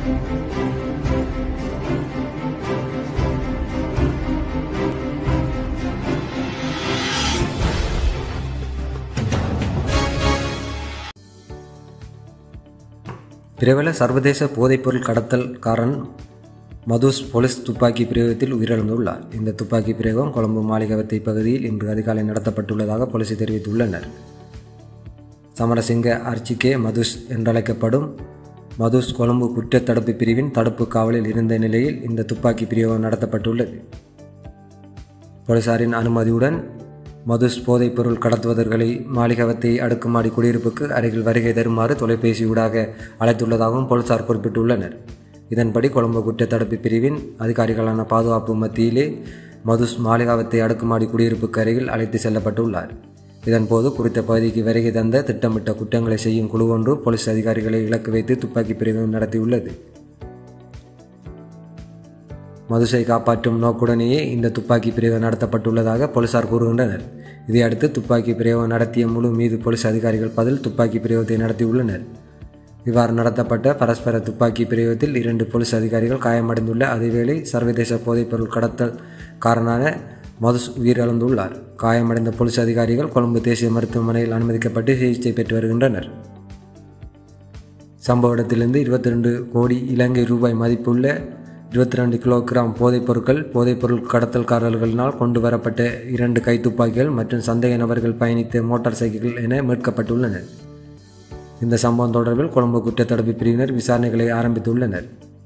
பிரபல சர்வதேச போதைப்பொருள் கடத்தல்காரன் மதுஸ் போலீஸ் துப்பாக்கி பிரயோகத்தில் உயிரிழந்துள்ளார் இந்த துப்பாக்கி பிரயோகம் கொழும்பு மாளிகவத்தை பகுதியில் இன்று அதிகாலை நடத்தப்பட்டுள்ளதாக போலீஸ் தெரிவித்துள்ளனர் சமரசிங்க அர்ச்சிகே மதுஸ் என்றழைக்கப்படும் மதுஸ் கொழும்பு குற்றத்தடுப்பு பிரிவின் தடுப்பு காவலில் இருந்த நிலையில் இந்த துப்பாக்கி பிரயோகம் நடத்தப்பட்டுள்ளது போலீசாரின் அனுமதியுடன் மதுஸ் போதைப்பொருள் கடத்துவதற்களை மாளிகவத்தை அடுக்குமாடி குடியிருப்புக்கு அருகில் வருகை தருமாறு தொலைபேசியூடாக அழைத்துள்ளதாகவும் போலீசார் குறிப்பிட்டுள்ளனர் இதன்படி கொழும்பு குற்றத்தடுப்பு பிரிவின் அதிகாரிகளான பாதுகாப்பு மத்தியிலே மதுஸ் மாளிகாவத்தை அடுக்குமாடி குடியிருப்புக்கு அருகில் அழைத்து செல்லப்பட்டுள்ளார் இதன்போது குறித்த பகுதிக்கு வருகை தந்த திட்டமிட்ட குற்றங்களை செய்யும் குழு ஒன்று போலீஸ் அதிகாரிகளை இலக்கு வைத்து துப்பாக்கி பிரிவு நடத்தியுள்ளது மதுசை காப்பாற்றும் நோக்குடனேயே இந்த துப்பாக்கி பிரயோகம் நடத்தப்பட்டுள்ளதாக போலீசார் கூறுகின்றனர் இதையடுத்து துப்பாக்கி பிரயோகம் நடத்திய முழு மீது போலீஸ் அதிகாரிகள் பதில் துப்பாக்கி பிரயோகத்தை நடத்தியுள்ளனர் இவ்வாறு நடத்தப்பட்ட பரஸ்பர துப்பாக்கி பிரயோகத்தில் இரண்டு போலீஸ் அதிகாரிகள் காயமடைந்துள்ள அதேவேளை சர்வதேச போதைப்பொருள் கடத்தல் காரணான மதுஸ் உயிரிழந்துள்ளார் காயமடைந்த போலீஸ் அதிகாரிகள் கொழும்பு தேசிய மருத்துவமனையில் அனுமதிக்கப்பட்டு சிகிச்சை பெற்று வருகின்றனர் சம்பவ இடத்திலிருந்து இருபத்தி ரெண்டு கோடி இலங்கை ரூபாய் மதிப்புள்ள இருபத்தி ரெண்டு கிலோகிராம் போதைப் பொருட்கள் போதைப்பொருள் கடத்தல்காரர்களினால் கொண்டு வரப்பட்ட இரண்டு கைத்துப்பாக்கிகள் மற்றும் சந்தேக நபர்கள் பயணித்த மோட்டார் சைக்கிள்கள் என மீட்கப்பட்டுள்ளன இந்த சம்பவம் தொடர்பில் கொழும்பு குற்றத்தடுப்பு பிரிவினர் விசாரணைகளை ஆரம்பித்துள்ளனர்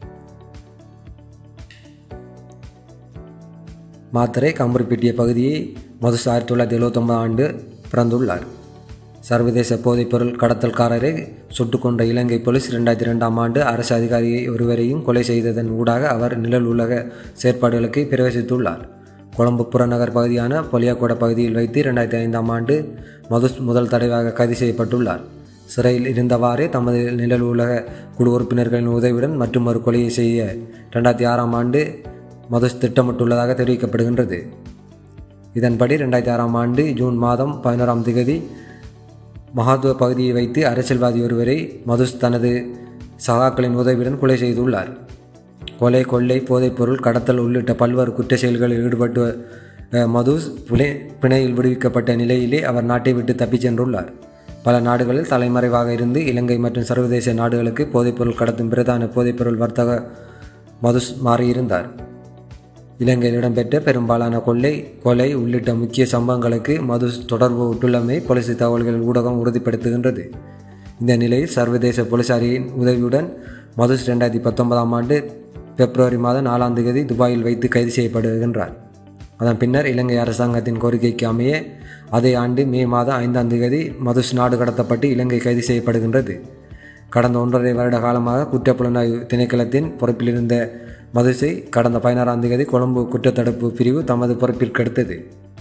மாத்தரை கம்பரிப்பிட்டிய பகுதியை மதுசு ஆயிரத்தி தொள்ளாயிரத்தி எழுபத்தொன்பதாம் ஆண்டு பிறந்துள்ளார் சர்வதேச போதைப்பொருள் கடத்தல்காரரை சுட்டுக் கொண்ட இலங்கை போலீஸ் இரண்டாயிரத்தி ரெண்டாம் ஆண்டு அரசு அதிகாரி ஒருவரையும் கொலை செய்ததன் ஊடாக அவர் நிழல் உலக செயற்பாடுகளுக்கு பிரவேசித்துள்ளார் கொழும்பு புறநகர் பகுதியான பொலியாக்கோட பகுதியில் வைத்து இரண்டாயிரத்தி ஐந்தாம் ஆண்டு மதுஸ் முதல் தடவையாக கைது செய்யப்பட்டுள்ளார் சிறையில் இருந்தவாறே தமது நிழல் உலக குழு உறுப்பினர்களின் உதவியுடன் மற்றும் ஒரு கொலையை செய்ய ரெண்டாயிரத்தி ஆறாம் ஆண்டு மதுஸ் திட்டமிட்டுள்ளதாக தெரிவிக்கப்படுகின்றது இதன்படி ரெண்டாயிரத்தி ஆறாம் ஆண்டு ஜூன் மாதம் பதினோராம் திகதி மகாத்துவ பகுதியை வைத்து அரசியல்வாதி ஒருவரை மதுஸ் தனது சகாக்களின் உதவியுடன் கொலை செய்துள்ளார் கொலை கொள்ளை போதைப்பொருள் கடத்தல் உள்ளிட்ட பல்வேறு குற்ற செயல்களில் ஈடுபட்டு அஹ், மதுஸ் புலே பிணையில் விடுவிக்கப்பட்ட நிலையிலே அவர் நாட்டை விட்டு தப்பிச் சென்றுள்ளார் பல நாடுகளில் தலைமறைவாக இருந்து இலங்கை மற்றும் சர்வதேச நாடுகளுக்கு போதைப்பொருள் கடத்தும் பிரதான போதைப்பொருள் வர்த்தக மதுஸ் மாறியிருந்தார் இலங்கையில் இடம்பெற்ற பெரும்பாலான கொள்ளை கொலை உள்ளிட்ட முக்கிய சம்பவங்களுக்கு மது தொடர்பு விட்டுள்ளமை போலீஸ் தகவல்கள் ஊடகம் உறுதிப்படுத்துகின்றது இந்த நிலையில் சர்வதேச போலீசாரியின் உதவியுடன் மதுஸ் ரெண்டாயிரத்தி பத்தொன்பதாம் ஆண்டு பிப்ரவரி மாதம் நாலாம் தேதி துபாயில் வைத்து கைது செய்யப்படுகின்றார் அதன் பின்னர் இலங்கை அரசாங்கத்தின் கோரிக்கைக்கு அமைய அதே ஆண்டு மே மாதம் ஐந்தாம் தேதி மதுஸ் நாடு கடத்தப்பட்டு இலங்கை கைது செய்யப்படுகின்றது கடந்த ஒன்றரை வருட காலமாக குற்றப்புலனாய்வு திணைக்களத்தின் பொறுப்பிலிருந்த மதுசை கடந்த பதினாறாம் தேதி கொழும்பு குற்றத்தடுப்பு பிரிவு தமது பொறுப்பிற்கு எடுத்தது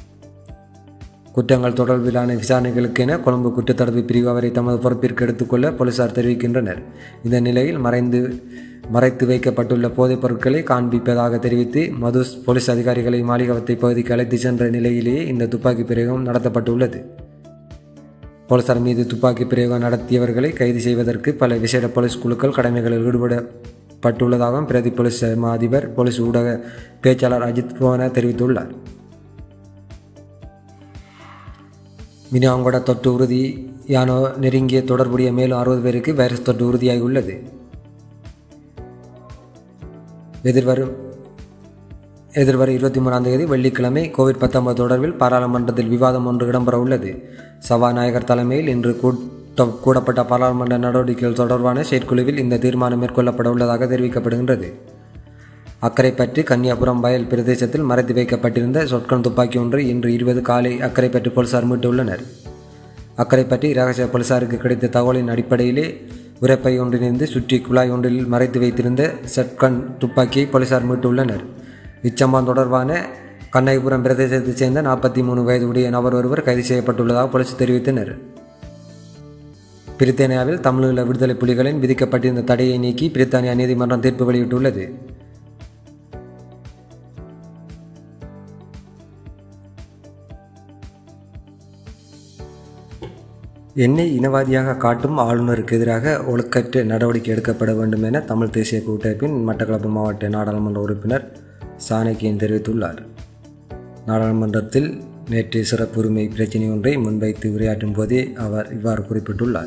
குற்றங்கள் தொடர்பிலான விசாரணைகளுக்கென கொழும்பு குற்றத்தடுப்பு பிரிவு அவரை தமது பொறுப்பிற்கு எடுத்துக்கொள்ள போலீசார் தெரிவிக்கின்றனர் இந்த நிலையில் மறைந்து மறைத்து வைக்கப்பட்டுள்ள போதைப் பொருட்களை காண்பிப்பதாக தெரிவித்து மதுஸ் போலீஸ் அதிகாரிகளை மாளிகவத்தை பகுதிக்கு அழைத்து சென்ற நிலையிலேயே இந்த துப்பாக்கி பிரயோகம் நடத்தப்பட்டுள்ளது போலீசார் மீது துப்பாக்கி பிரயோகம் நடத்தியவர்களை கைது செய்வதற்கு பல விசேட போலீஸ் குழுக்கள் கடமைகளில் ஈடுபடப்பட்டுள்ளதாகவும் பிரதி போலீஸ் மா அதிபர் போலீஸ் ஊடக பேச்சாளர் அஜித் புவன தெரிவித்துள்ளார் மினாங்கொட தொற்று உறுதியான நெருங்கிய தொடர்புடைய மேலும் அறுபது பேருக்கு வைரஸ் தொற்று உறுதியாகியுள்ளது எதிர்வரும் எதிர்வரும் இருபத்தி மூணாம் தேதி வெள்ளிக்கிழமை கோவிட் பத்தொன்பது தொடர்பில் பாராளுமன்றத்தில் விவாதம் ஒன்று இடம்பெற உள்ளது சபாநாயகர் தலைமையில் இன்று கூட்ட கூடப்பட்ட பாராளுமன்ற நடவடிக்கைகள் தொடர்பான செயற்குழுவில் இந்த தீர்மானம் மேற்கொள்ளப்பட உள்ளதாக தெரிவிக்கப்படுகின்றது அக்கரை பற்றி கன்னியாபுரம் வயல் பிரதேசத்தில் மறைத்து வைக்கப்பட்டிருந்த சொற்கன் துப்பாக்கி ஒன்று இன்று இருபது காலை அக்கரை பற்றி போலீசார் மீட்டுள்ளனர் அக்கரை பற்றி இரகசிய போலீசாருக்கு கிடைத்த தகவலின் அடிப்படையிலே உரைப்பை ஒன்றிலிருந்து சுற்றி குழாய் ஒன்றில் மறைத்து வைத்திருந்த சட்கன் துப்பாக்கியை போலீசார் மீட்டுள்ளனர் இச்சம்பவம் தொடர்பான கண்ணகிபுரம் பிரதேசத்தைச் சேர்ந்த நாற்பத்தி மூணு வயது உடைய நபர் ஒருவர் கைது செய்யப்பட்டுள்ளதாக போலீஸ் தெரிவித்தனர் பிரித்தானியாவில் தமிழீழ விடுதலை புலிகளின் விதிக்கப்பட்டிருந்த தடையை நீக்கி பிரித்தானியா நீதிமன்றம் தீர்ப்பு வெளியிட்டுள்ளது என்னை இனவாதியாக காட்டும் ஆளுநருக்கு எதிராக ஒழுக்கற்ற நடவடிக்கை எடுக்கப்பட வேண்டும் என தமிழ் தேசிய கூட்டமைப்பின் மட்டக்களப்பு மாவட்ட நாடாளுமன்ற உறுப்பினர் சாணக்கியன் தெரிவித்துள்ளார் நாடாளுமன்றத்தில் நேற்று சிறப்புரிமை பிரச்சினை ஒன்றை முன்வைத்து உரையாற்றும் போதே அவர் இவ்வாறு குறிப்பிட்டுள்ளார்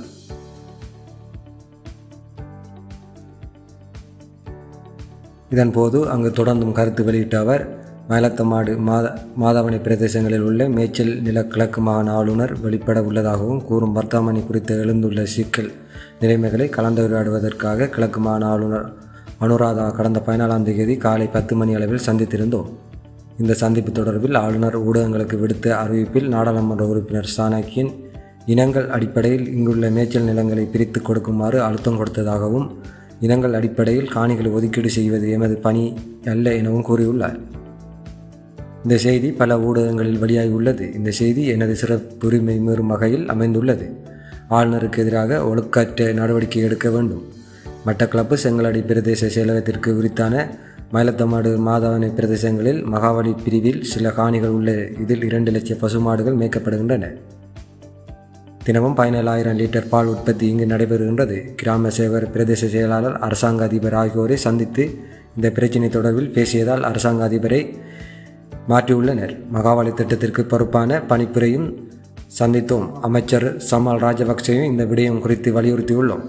இதன்போது அங்கு தொடர்ந்தும் கருத்து வெளியிட்ட அவர் மயிலத்தமாடு மாத மாதவனை பிரதேசங்களில் உள்ள மேய்ச்சல் நில கிழக்கு மாகாண ஆளுநர் வெளிப்பட உள்ளதாகவும் கூறும் வர்த்தமானி குறித்து எழுந்துள்ள சிக்கல் நிலைமைகளை கலந்துரையாடுவதற்காக கிழக்கு மாகாண ஆளுநர் அனுராதா கடந்த பதினாலாம் தேதி காலை பத்து மணி அளவில் சந்தித்திருந்தோம் இந்த சந்திப்பு தொடர்பில் ஆளுநர் ஊடகங்களுக்கு விடுத்த அறிவிப்பில் நாடாளுமன்ற உறுப்பினர் சாணக்கியன் இனங்கள் அடிப்படையில் இங்குள்ள மேய்ச்சல் நிலங்களை பிரித்து கொடுக்குமாறு அழுத்தம் கொடுத்ததாகவும் இனங்கள் அடிப்படையில் காணிகளை ஒதுக்கீடு செய்வது எமது பணி அல்ல எனவும் கூறியுள்ளார் இந்த செய்தி பல ஊடகங்களில் வெளியாகியுள்ளது இந்த செய்தி எனது சிறப்புரிமை மீறும் வகையில் அமைந்துள்ளது ஆளுநருக்கு எதிராக ஒழுக்கற்ற நடவடிக்கை எடுக்க வேண்டும் மட்டக்களப்பு செங்கலடி பிரதேச செயலகத்திற்கு உரித்தான மயிலத்தமாடு மாதவனை பிரதேசங்களில் மகாவலி பிரிவில் சில காணிகள் உள்ள இதில் இரண்டு லட்சம் பசுமாடுகள் மேய்க்கப்படுகின்றன தினமும் பதினேழாயிரம் லிட்டர் பால் உற்பத்தி இங்கு நடைபெறுகின்றது கிராம சேவர் பிரதேச செயலாளர் அரசாங்க அதிபர் ஆகியோரை சந்தித்து இந்த பிரச்சினை தொடர்பில் பேசியதால் அரசாங்க அதிபரை மாற்றியுள்ளனர் மகாவலி திட்டத்திற்கு பொறுப்பான பணிப்புரையும் சந்தித்தோம் அமைச்சர் சமால் ராஜபக்சேயும் இந்த விடயம் குறித்து வலியுறுத்தியுள்ளோம்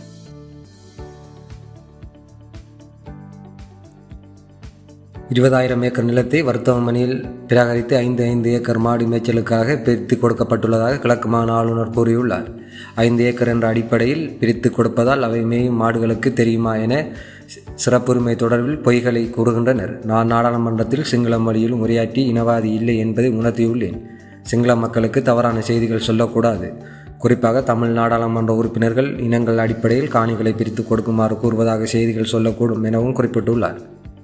இருபதாயிரம் ஏக்கர் நிலத்தை வர்த்தகமணியில் பிராகரித்து ஐந்து ஐந்து ஏக்கர் மாடு மேய்ச்சலுக்காக பிரித்து கொடுக்கப்பட்டுள்ளதாக கிழக்கு மாகாண ஆளுநர் கூறியுள்ளார் ஐந்து ஏக்கர் என்ற அடிப்படையில் பிரித்து கொடுப்பதால் அவை மேயும் மாடுகளுக்கு தெரியுமா என சிறப்புரிமை தொடர்பில் பொய்களை கூறுகின்றனர் நான் நாடாளுமன்றத்தில் சிங்கள மொழியில் உரையாற்றி இனவாதி இல்லை என்பதை உணர்த்தியுள்ளேன் சிங்கள மக்களுக்கு தவறான செய்திகள் சொல்லக்கூடாது குறிப்பாக தமிழ் நாடாளுமன்ற உறுப்பினர்கள் இனங்கள் அடிப்படையில் காணிகளை பிரித்து கொடுக்குமாறு கூறுவதாக செய்திகள் சொல்லக்கூடும் எனவும் குறிப்பிட்டுள்ளார்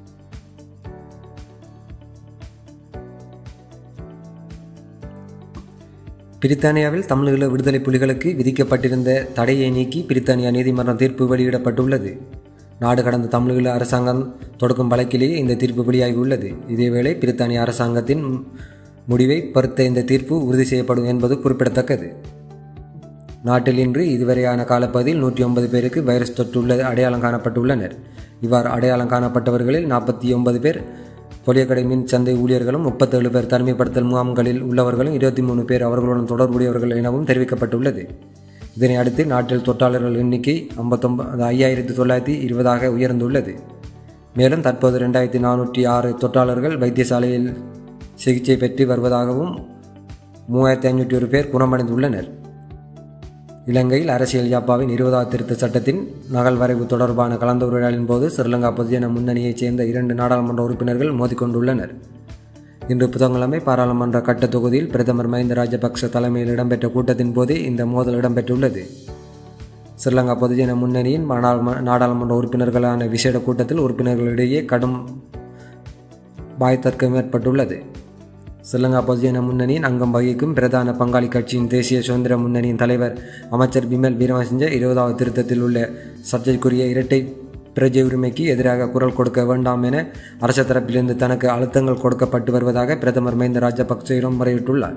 பிரித்தானியாவில் தமிழீழ விடுதலை புலிகளுக்கு விதிக்கப்பட்டிருந்த தடையை நீக்கி பிரித்தானியா நீதிமன்றம் தீர்ப்பு வெளியிடப்பட்டுள்ளது நாடு கடந்த தமிழீழ அரசாங்கம் தொடுக்கும் வழக்கிலேயே இந்த தீர்ப்பு வெளியாகியுள்ளது இதேவேளை பிரித்தானிய அரசாங்கத்தின் முடிவை பொறுத்த இந்த தீர்ப்பு உறுதி செய்யப்படும் என்பது குறிப்பிடத்தக்கது நாட்டில் இன்று இதுவரையான காலப்பகுதியில் நூற்றி ஒன்பது பேருக்கு வைரஸ் தொற்றுள்ள அடையாளம் காணப்பட்டுள்ளனர் இவ்வாறு அடையாளம் காணப்பட்டவர்களில் நாற்பத்தி ஒன்பது பேர் பொலியக்கடை மின் சந்தை ஊழியர்களும் முப்பத்தேழு பேர் தனிமைப்படுத்தல் முகாம்களில் உள்ளவர்களும் இருபத்தி மூணு பேர் அவர்களுடன் தொடர்புடையவர்கள் எனவும் தெரிவிக்கப்பட்டுள்ளது இதனை அடுத்து நாட்டில் தொற்றாளர்கள் எண்ணிக்கை ஐம்பத்தொன்பது ஐயாயிரத்தி தொள்ளாயிரத்தி இருபதாக உயர்ந்துள்ளது மேலும் தற்போது ரெண்டாயிரத்தி நானூற்றி ஆறு தொற்றாளர்கள் வைத்தியசாலையில் சிகிச்சை பெற்று வருவதாகவும் மூவாயிரத்தி ஐநூற்றி ஒரு பேர் குணமடைந்துள்ளனர் இலங்கையில் அரசியல் யாப்பாவின் இருபதாவது திருத்த சட்டத்தின் நகல் வரைவு தொடர்பான கலந்துரையாடலின் போது ஸ்ரீலங்கா பொதுஜன முன்னணியைச் சேர்ந்த இரண்டு நாடாளுமன்ற உறுப்பினர்கள் மோதிக்கொண்டுள்ளனர் இன்று புதன்கிழமை பாராளுமன்ற கட்ட தொகுதியில் பிரதமர் மஹிந்த ராஜபக்ச தலைமையில் இடம்பெற்ற கூட்டத்தின் போதே இந்த மோதல் இடம்பெற்றுள்ளது ஸ்ரீலங்கா பொதுஜன முன்னணியின் நாடாளுமன்ற உறுப்பினர்களான விசேட கூட்டத்தில் உறுப்பினர்களிடையே கடும் வாய்த்தர்க்கம் ஏற்பட்டுள்ளது ஸ்ரீலங்கா பொதுஜன முன்னணியின் அங்கம் வகிக்கும் பிரதான பங்காளி கட்சியின் தேசிய சுதந்திர முன்னணியின் தலைவர் அமைச்சர் பிமல் வீரமசிங்க இருபதாவது திருத்தத்தில் உள்ள சர்ச்சைக்குரிய இரட்டை பிரஜை உரிமைக்கு எதிராக குரல் கொடுக்க வேண்டாம் என அரசு தரப்பிலிருந்து தனக்கு அழுத்தங்கள் கொடுக்கப்பட்டு வருவதாக பிரதமர் மஹிந்த ராஜபக்சேயிடம் முறையிட்டுள்ளார்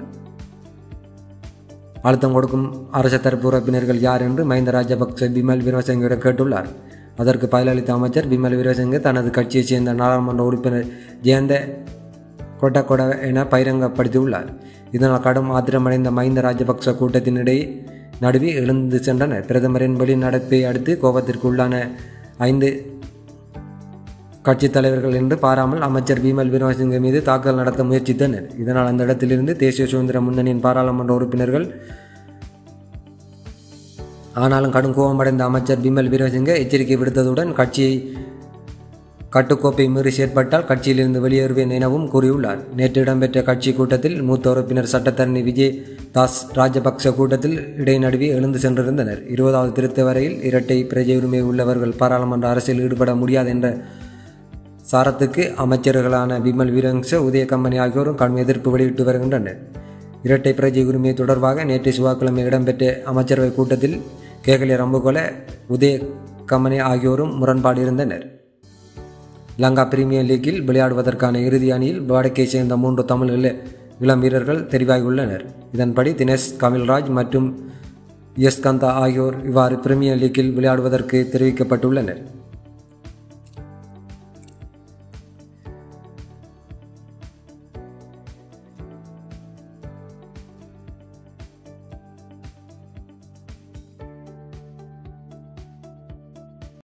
அழுத்தம் கொடுக்கும் அரசு தரப்பு உறுப்பினர்கள் யார் என்று மஹிந்த ராஜபக்சே பிமல் வீரசிங்கிடம் கேட்டுள்ளார் அதற்கு பதிலளித்த அமைச்சர் பிமல் வீரசிங்க தனது கட்சியைச் சேர்ந்த நாடாளுமன்ற உறுப்பினர் ஜெயந்த கொட்டக்கொட என பகிரங்கப்படுத்தியுள்ளார் இதனால் கடும் ஆத்திரமடைந்த மஹிந்த ராஜபக்ச கூட்டத்தினிடையே நடுவே எழுந்து சென்றனர் பிரதமரின் வெளிநடப்பை அடுத்து கோபத்திற்கு உள்ளான ஐந்து கட்சித் தலைவர்கள் என்று பாராமல் அமைச்சர் பீமல் வீரசிங்க மீது தாக்குதல் நடத்த முயற்சித்தனர் இதனால் அந்த இடத்திலிருந்து தேசிய சுதந்திர முன்னணியின் பாராளுமன்ற உறுப்பினர்கள் ஆனாலும் கடும் கோபமடைந்த அமைச்சர் பிமல் வீரசிங்க எச்சரிக்கை விடுத்ததுடன் கட்சியை கட்டுக்கோப்பை மீறி செயற்பட்டால் கட்சியிலிருந்து வெளியேறுவேன் எனவும் கூறியுள்ளார் நேற்று இடம்பெற்ற கட்சி கூட்டத்தில் மூத்த உறுப்பினர் சட்டத்தரணி விஜய் தாஸ் ராஜபக்ச கூட்டத்தில் இடைநடுவி எழுந்து சென்றிருந்தனர் இருபதாவது திருத்த வரையில் இரட்டை பிரஜை உரிமை உள்ளவர்கள் பாராளுமன்ற அரசியல் ஈடுபட முடியாது என்ற சாரத்துக்கு அமைச்சர்களான விமல் வீரங்ச உதய கம்பெனி ஆகியோரும் கடும் எதிர்ப்பு வெளியிட்டு வருகின்றனர் இரட்டை பிரஜை உரிமை தொடர்பாக நேற்று செவ்வாய்க்கிழமை இடம்பெற்ற அமைச்சரவை கூட்டத்தில் கேகலிய ரம்புகொல உதய கம்பெனி ஆகியோரும் முரண்பாடு இருந்தனர் லங்கா பிரீமியர் லீக்கில் விளையாடுவதற்கான இறுதி அணியில் வடக்கை சேர்ந்த மூன்று தமிழ் இளம் வீரர்கள் தெரிவாகியுள்ளனர் இதன்படி தினேஷ் கமில்ராஜ் மற்றும் யஸ்கந்தா ஆகியோர் இவ்வாறு பிரீமியர் லீக்கில் விளையாடுவதற்கு தெரிவிக்கப்பட்டுள்ளனர்